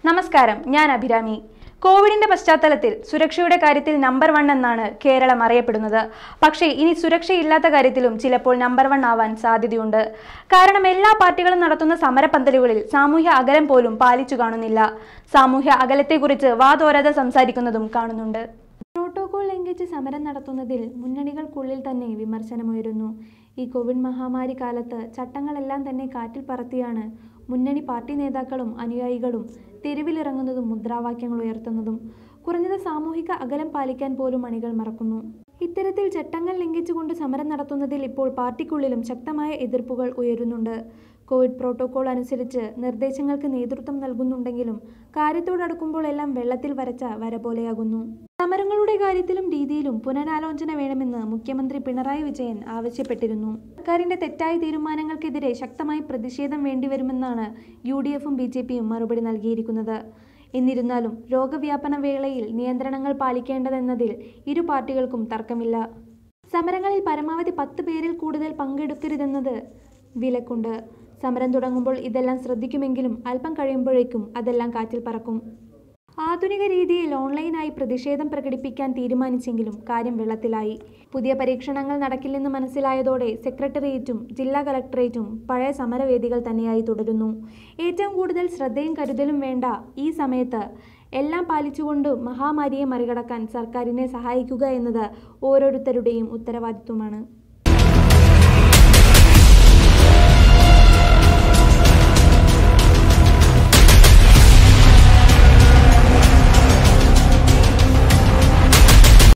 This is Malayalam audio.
നമസ്കാരം ഞാൻ അഭിരാമി കോവിഡിന്റെ പശ്ചാത്തലത്തിൽ സുരക്ഷയുടെ കാര്യത്തിൽ നമ്പർ വൺ എന്നാണ് കേരളം അറിയപ്പെടുന്നത് പക്ഷേ ഇനി സുരക്ഷയില്ലാത്ത കാര്യത്തിലും ചിലപ്പോൾ നമ്പർ വൺ ആവാൻ സാധ്യതയുണ്ട് കാരണം എല്ലാ പാർട്ടികളും നടത്തുന്ന സമരപന്തലുകളിൽ സാമൂഹ്യ അകലം പോലും പാലിച്ചു കാണുന്നില്ല സാമൂഹ്യ അകലത്തെക്കുറിച്ച് വാതോരാതെ സംസാരിക്കുന്നതും കാണുന്നുണ്ട് പ്രോട്ടോകോൾ ലംഘിച്ച് സമരം നടത്തുന്നതിൽ മുന്നണികൾക്കുള്ളിൽ തന്നെ വിമർശനമുയരുന്നു ഈ കോവിഡ് മഹാമാരി കാലത്ത് ചട്ടങ്ങളെല്ലാം തന്നെ കാറ്റിൽ പറത്തിയാണ് മുന്നണി പാർട്ടി നേതാക്കളും അനുയായികളും തെരുവിലിറങ്ങുന്നതും മുദ്രാവാക്യങ്ങൾ ഉയർത്തുന്നതും കുറഞ്ഞത് സാമൂഹിക അകലം പാലിക്കാൻ പോലും അണികൾ മറക്കുന്നു ഇത്തരത്തിൽ ചട്ടങ്ങൾ ലംഘിച്ചുകൊണ്ട് സമരം നടത്തുന്നതിൽ ഇപ്പോൾ പാർട്ടിക്കുള്ളിലും ശക്തമായ എതിർപ്പുകൾ ഉയരുന്നുണ്ട് കോവിഡ് പ്രോട്ടോകോൾ അനുസരിച്ച് നിർദ്ദേശങ്ങൾക്ക് നേതൃത്വം നൽകുന്നുണ്ടെങ്കിലും കാര്യത്തോടടുക്കുമ്പോൾ എല്ലാം വെള്ളത്തിൽ വരച്ച വര പോലെയാകുന്നു സമരങ്ങളുടെ കാര്യത്തിലും രീതിയിലും പുനരാലോചന വേണമെന്ന് മുഖ്യമന്ത്രി പിണറായി വിജയൻ ആവശ്യപ്പെട്ടിരുന്നു സർക്കാരിന്റെ തെറ്റായ തീരുമാനങ്ങൾക്കെതിരെ ശക്തമായി പ്രതിഷേധം വേണ്ടിവരുമെന്നാണ് യു ഡി എഫും ബി ജെ പിയും മറുപടി നൽകിയിരിക്കുന്നത് എന്നിരുന്നാലും രോഗവ്യാപന വേളയിൽ നിയന്ത്രണങ്ങൾ പാലിക്കേണ്ടതെന്നതിൽ ഇരു പാർട്ടികൾക്കും തർക്കമില്ല സമരങ്ങളിൽ പരമാവധി പത്ത് പേരിൽ കൂടുതൽ പങ്കെടുക്കരുതെന്നത് വിലക്കുണ്ട് സമരം തുടങ്ങുമ്പോൾ ഇതെല്ലാം ശ്രദ്ധിക്കുമെങ്കിലും അല്പം കഴിയുമ്പോഴേക്കും അതെല്ലാം കാറ്റിൽ പറക്കും ആധുനിക രീതിയിൽ ഓൺലൈനായി പ്രതിഷേധം പ്രകടിപ്പിക്കാൻ തീരുമാനിച്ചെങ്കിലും കാര്യം വെള്ളത്തിലായി പുതിയ പരീക്ഷണങ്ങൾ നടക്കില്ലെന്ന് മനസ്സിലായതോടെ സെക്രട്ടേറിയറ്റും ജില്ലാ കലക്ടറേറ്റും പഴയ സമരവേദികൾ തന്നെയായി തുടരുന്നു ഏറ്റവും കൂടുതൽ ശ്രദ്ധയും കരുതലും വേണ്ട ഈ സമയത്ത് എല്ലാം പാലിച്ചുകൊണ്ട് മഹാമാരിയെ മറികടക്കാൻ സർക്കാരിനെ സഹായിക്കുക എന്നത് ഓരോരുത്തരുടെയും ഉത്തരവാദിത്വമാണ്